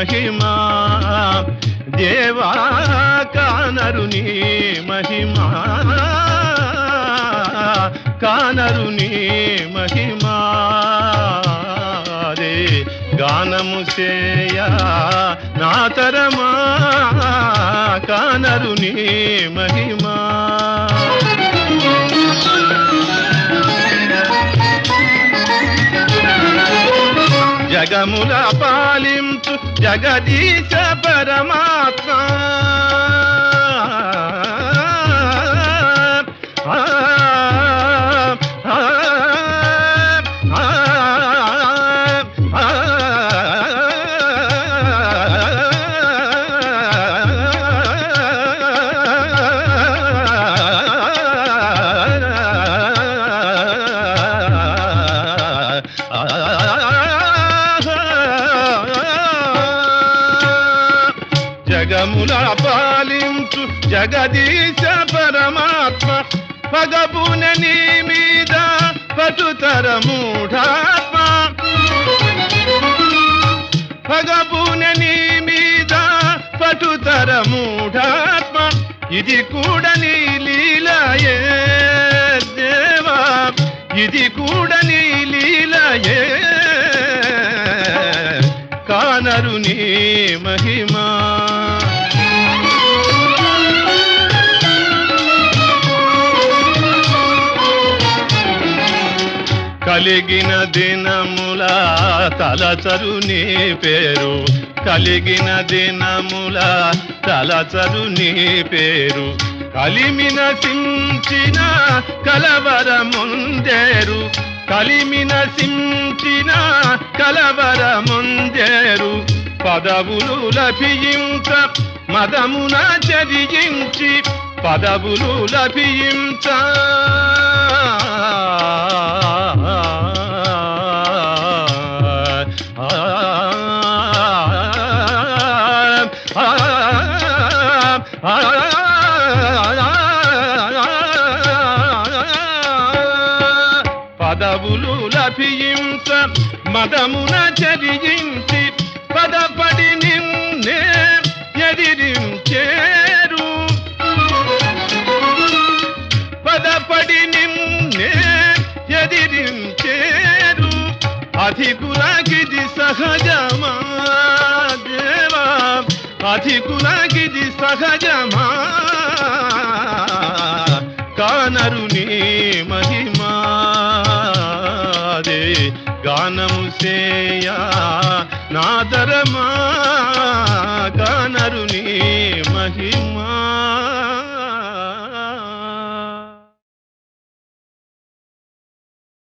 మహిమా దేవా కానరు నీ మహిమా కానరు నీ మహిమా రే గానము చేయ నా తరమా కానరు నీ మహిమా జగముల పాలించు జగదీశ పరమాత్మ ఆ, ఆ, ఆ, జగముల పాలించు జగదీశ పరమాత్మ పగబున నీ మీద పటుతర మూఢాత్మ పగబున నీ మీద పటుతర మూఢాత్మ ఇది కూడా నీ లీలయే దేవా ఇది కూడా నీ లీలయే కానరు నీ మహిమా కలిగిన దినముల తలచరు నీ పేరు కలిగిన దినముల తలచరు నీ పేరు కలిమిన సించిన కలవర ముందేరు కలిమిన సించిన కలవర ముందేరు పదవులు లభించ మదమున చరించి పదవులు లభించ పదవులు లభించ మదమున చరించి పదపడి నిన్నే ఎదిరించేరు పదపడి నిన్నే ఎదిరించేరు అధికులగిది సహజమా దేవా అధికులగిది సహజమా కానరు నీ మహిమా రే గానము సేయా నాదరమా కానరు నీ మహిమా